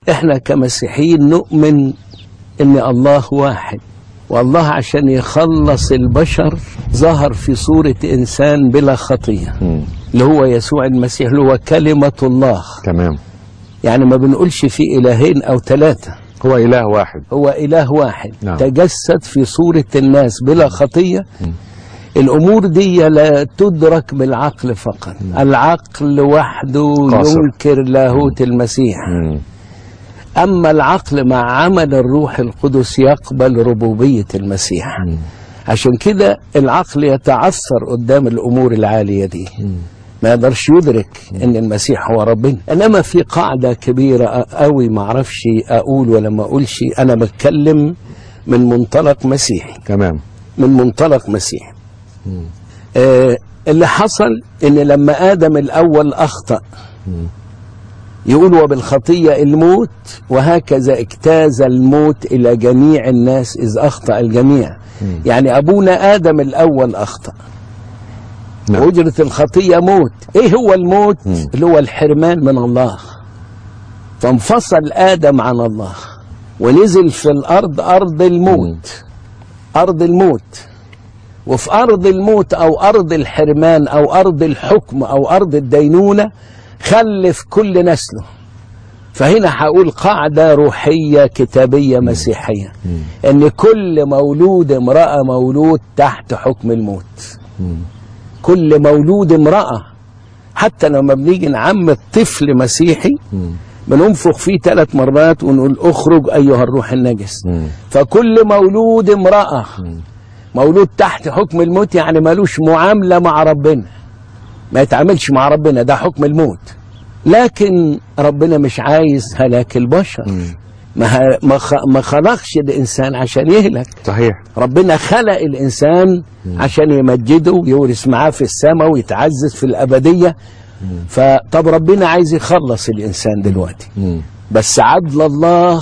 احنا كمسيحيين نؤمن ان الله واحد والله عشان يخلص البشر ظهر في صورة إنسان بلا خطية مم. اللي هو يسوع المسيح اللي هو كلمة الله تمام يعني ما بنقولش في إلهين أو ثلاثة هو إله واحد هو إله واحد نعم. تجسد في صورة الناس بلا خطية الأمور دي لا تدرك بالعقل فقط العقل وحده قاصر. ينكر لاهوت المسيح مم. أما العقل مع عمل الروح القدس يقبل ربوبية المسيح عشان كده العقل يتعثر قدام الأمور العالية دي ما يقدرش يدرك ان المسيح هو ربنا انما في قاعده كبيره قوي ما اعرفش اقول ولا ما اقولش انا بتكلم من منطلق مسيحي تمام من منطلق مسيحي آه اللي حصل ان لما ادم الاول اخطا يقول وبالخطيه الموت وهكذا اجتاز الموت الى جميع الناس اذ اخطا الجميع يعني ابونا ادم الاول اخطا نعم. وأجرة الخطية موت إيه هو الموت مم. اللي هو الحرمان من الله فانفصل آدم عن الله ونزل في الأرض أرض الموت أرض الموت وفي أرض الموت أو أرض الحرمان أو أرض الحكم أو أرض الدينونة خلف كل نسله فهنا هقول قاعدة روحية كتابية مسيحية إن كل مولود امرأة مولود تحت حكم الموت كل مولود امرأة حتى لما بنيجي نعم طفل مسيحي بننفخ فيه ثلاث مرات ونقول اخرج أيها الروح النجس مم. فكل مولود امرأة مولود تحت حكم الموت يعني ملوش معاملة مع ربنا ما يتعاملش مع ربنا ده حكم الموت لكن ربنا مش عايز هلاك البشر ما ه- ما خ- ما خلقش الإنسان عشان يهلك صحيح ربنا خلق الإنسان عشان يمجده ويورث معاه في السماء ويتعزز في الأبدية فطب ربنا عايز يخلص الإنسان دلوقتي مم. بس عدل الله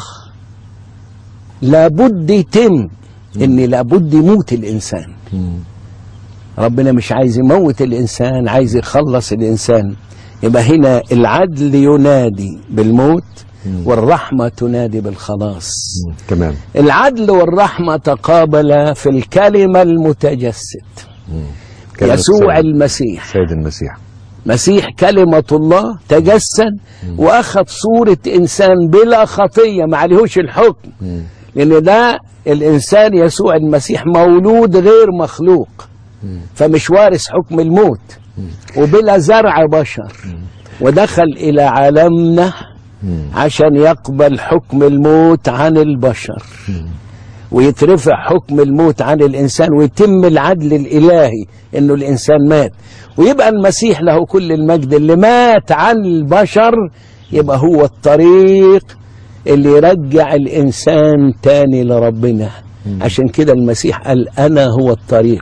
لابد يتم ان لابد يموت الانسان مم. ربنا مش عايز يموت الانسان عايز يخلص الانسان يبقى هنا العدل ينادي بالموت والرحمه تنادي بالخلاص مم. تمام العدل والرحمه تقابلا في الكلمه المتجسد كلمة يسوع سيد- المسيح سيد المسيح مسيح كلمة الله تجسد وأخذ صورة إنسان بلا خطية ما عليهوش الحكم لأن ده الإنسان يسوع المسيح مولود غير مخلوق فمش وارث حكم الموت وبلا زرع بشر ودخل إلى عالمنا عشان يقبل حكم الموت عن البشر ويترفع حكم الموت عن الإنسان ويتم العدل الإلهي إنه الإنسان مات ويبقى المسيح له كل المجد اللي مات عن البشر يبقى هو الطريق اللي يرجع الإنسان تاني لربنا عشان كده المسيح قال أنا هو الطريق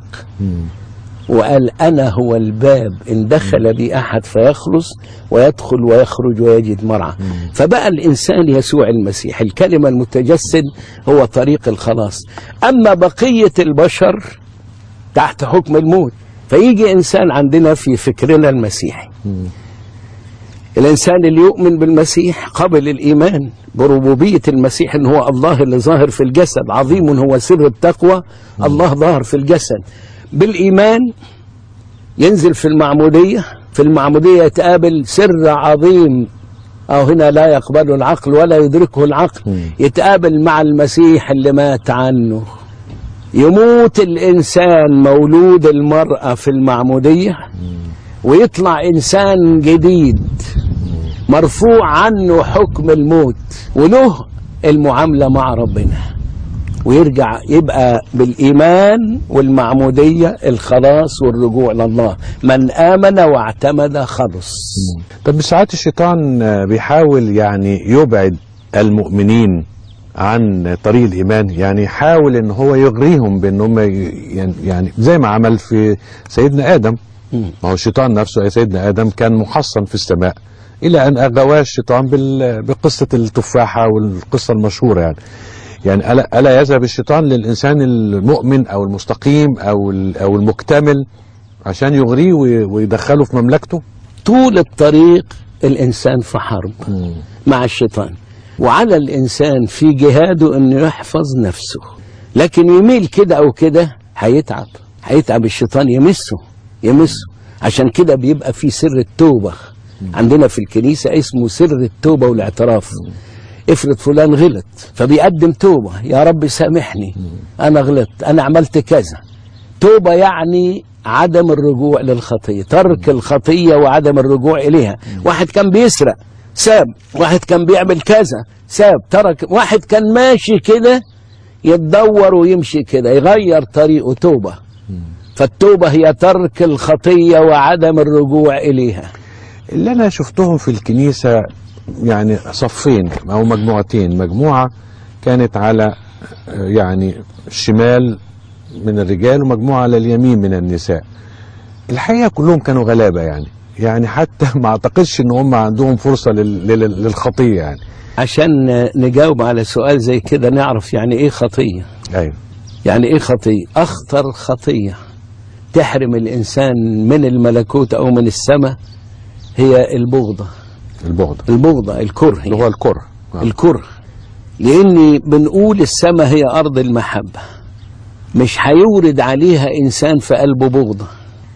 وقال أنا هو الباب إن دخل بي أحد فيخلص ويدخل ويخرج ويجد مرعى فبقى الإنسان يسوع المسيح الكلمة المتجسد هو طريق الخلاص أما بقية البشر تحت حكم الموت فيجي إنسان عندنا في فكرنا المسيحي الإنسان اللي يؤمن بالمسيح قبل الإيمان بربوبية المسيح إن هو الله اللي ظاهر في الجسد عظيم هو سر التقوى الله ظاهر في الجسد بالإيمان ينزل في المعمودية في المعمودية يتقابل سر عظيم أو هنا لا يقبله العقل ولا يدركه العقل يتقابل مع المسيح اللي مات عنه يموت الإنسان مولود المرأة في المعمودية ويطلع إنسان جديد مرفوع عنه حكم الموت وله المعاملة مع ربنا ويرجع يبقى بالإيمان والمعمودية الخلاص والرجوع لله من آمن واعتمد خلص طب ساعات الشيطان آه، بيحاول يعني يبعد المؤمنين عن طريق الايمان يعني يحاول ان هو يغريهم بان هم ي- يعني- يعني زي ما عمل في سيدنا ادم مم. ما هو الشيطان نفسه يا سيدنا ادم كان محصن في السماء الى ان اغواه الشيطان بال- بقصه التفاحه والقصه المشهوره يعني يعني الا الا يذهب الشيطان للانسان المؤمن او المستقيم او ال- او المكتمل عشان يغريه وي- ويدخله في مملكته طول الطريق الإنسان في حرب مع الشيطان وعلى الإنسان في جهاده أنه يحفظ نفسه لكن يميل كده أو كده هيتعب هيتعب الشيطان يمسه يمسه عشان كده بيبقى في سر التوبة عندنا في الكنيسة اسمه سر التوبة والاعتراف افرض فلان غلط فبيقدم توبة يا رب سامحني أنا غلطت أنا عملت كذا توبة يعني عدم الرجوع للخطية ترك الخطية وعدم الرجوع إليها واحد كان بيسرق ساب واحد كان بيعمل كذا ساب ترك واحد كان ماشي كده يتدور ويمشي كده يغير طريقه توبة فالتوبة هي ترك الخطية وعدم الرجوع إليها اللي انا شفتهم في الكنيسه يعني صفين او مجموعتين مجموعه كانت على آه، يعني الشمال من الرجال ومجموعه على اليمين من النساء الحقيقه كلهم كانوا غلابه يعني يعني حتى ما اعتقدش ان هم عندهم فرصه لل- لل- للخطيه يعني عشان نجاوب على سؤال زي كده نعرف يعني إيه خطية ايوه يعني إيه خطية أخطر خطية تحرم الإنسان من الملكوت أو من السماء هي البغضة البغض البغضة الكره اللي هو الكره آه. الكره لأني بنقول السماء هي أرض المحبة مش هيورد عليها إنسان في قلبه بغضة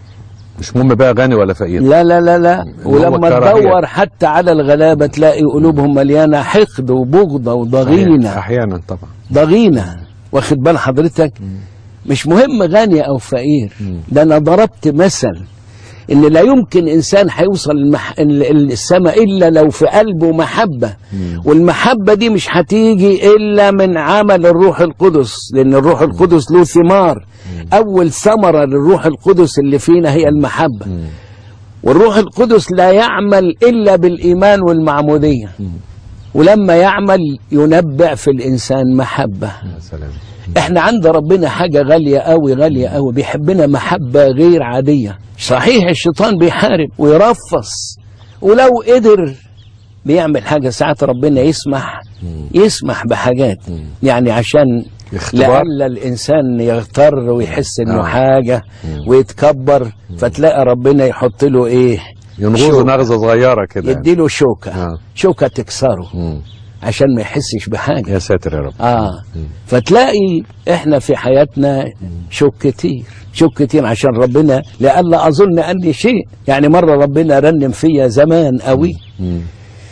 مش مهم بقى غني ولا فقير لا لا لا لا هو ولما كراهية. تدور حتى على الغلابة تلاقي قلوبهم مليانة حقد وبغضة وضغينة احيانا طبعا ضغينة واخد بال حضرتك مش مهم غني أو فقير ده أنا ضربت مثل إن لا يمكن إنسان هيوصل المح... ال- السماء إلا لو في قلبه محبة والمحبة دي مش هتيجي إلا من عمل الروح القدس لأن الروح القدس له ثمار أول ثمرة للروح القدس اللي فينا هي المحبة والروح القدس لا يعمل إلا بالإيمان والمعمودية ولما يعمل ينبع في الإنسان محبة يا سلام احنا عند ربنا حاجة غالية قوي غالية قوي بيحبنا محبة غير عادية صحيح الشيطان بيحارب ويرفص ولو قدر بيعمل حاجة ساعات ربنا يسمح يسمح بحاجات يعني عشان اختبار. لعل الإنسان يغتر ويحس إنه آه. حاجة ويتكبر فتلاقي ربنا يحط له إيه ينغزوا شوكة. نغزه صغيره كده يعني. يديله شوكة آه. شوكة تكسره مم. عشان ما يحسش بحاجة يا ساتر يا رب اه فتلاقي احنا في حياتنا شك كتير شك كتير عشان ربنا لألا أظن أني شيء يعني مرة ربنا رنم فيا زمان قوي مم.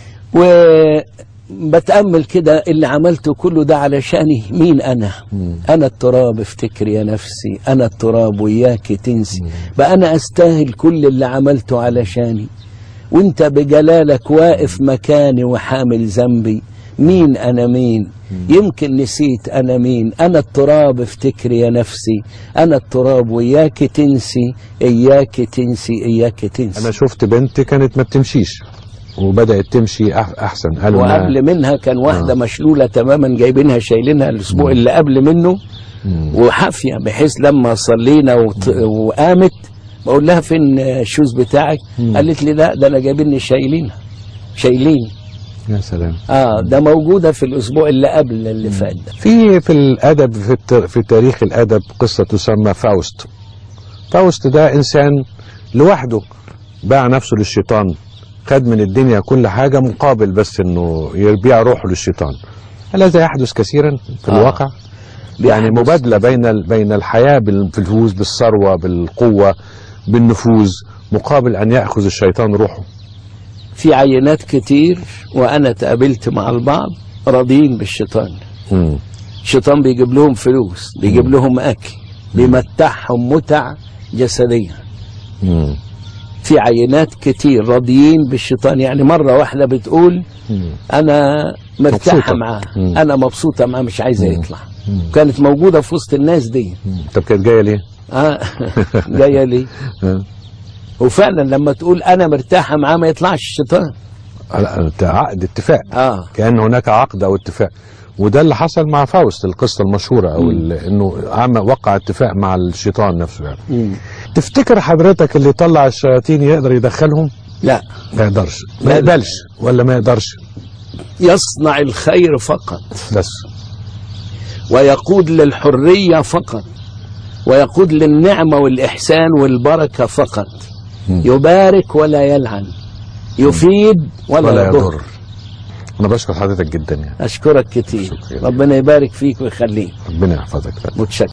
وبتأمل كده اللي عملته كله ده علشاني مين أنا أنا التراب افتكر يا نفسي أنا التراب وياك تنسي بقى أنا أستاهل كل اللي عملته علشاني وانت بجلالك واقف مكاني وحامل ذنبي مين انا مين يمكن نسيت انا مين انا التراب افتكر يا نفسي انا التراب وياك تنسي اياك تنسي اياك تنسي انا شفت بنت كانت ما بتمشيش وبدات تمشي أح- احسن قالوا إنها- وقبل منها كان واحدة آه. مشلولة تماما جايبينها شايلينها الأسبوع اللي قبل منه مم. وحافية بحيث لما صلينا وت- وقامت بقول لها فين الشوز بتاعك قالت لي لا ده أنا جايبيني شايلينها شايلين يا سلام اه ده موجودة في الأسبوع اللي قبل اللي فات ده في في الادب في, الت- في تاريخ الادب قصه تسمى فاوست فاوست ده انسان لوحده باع نفسه للشيطان خد من الدنيا كل حاجه مقابل بس انه يبيع روحه للشيطان هل هذا يحدث كثيرا في آه. الواقع يعني بيحدث. مبادله بين ال- بين الحياه بالفلوس بالثروه بالقوه بالنفوذ مقابل ان ياخذ الشيطان روحه في عينات كتير وأنا تقابلت مع البعض راضيين بالشيطان مم. الشيطان بيجيب لهم فلوس بيجيب لهم أكل بيمتعهم متع جسدية مم. في عينات كتير راضيين بالشيطان يعني مرة واحدة بتقول مم. أنا مرتاحة مبسوطة. معاه مم. أنا مبسوطة معاه مش عايزة مم. يطلع مم. كانت موجودة في وسط الناس دي مم. طب كانت جايه ليه؟ آه جاية لي آه. وفعلا لما تقول أنا مرتاحة معاه ما يطلعش الشيطان لا، ده عقد اتفاق آه كان هناك عقد او اتفاق وده اللي حصل مع فاوست القصه المشهوره او ال- انه عمل وقع اتفاق مع الشيطان نفسه يعني مم. تفتكر حضرتك اللي يطلع الشياطين يقدر يدخلهم لا ما يقدرش ما لا. يقبلش ولا ما يقدرش يصنع الخير فقط بس ويقود للحرية فقط ويقود للنعمة والإحسان والبركة فقط مم. يبارك ولا يلعن يفيد ولا, ولا يضر يضر انا بشكر حضرتك جدا يعني اشكرك كتير شكرا. ربنا يبارك فيك ويخليك ربنا يحفظك متشكر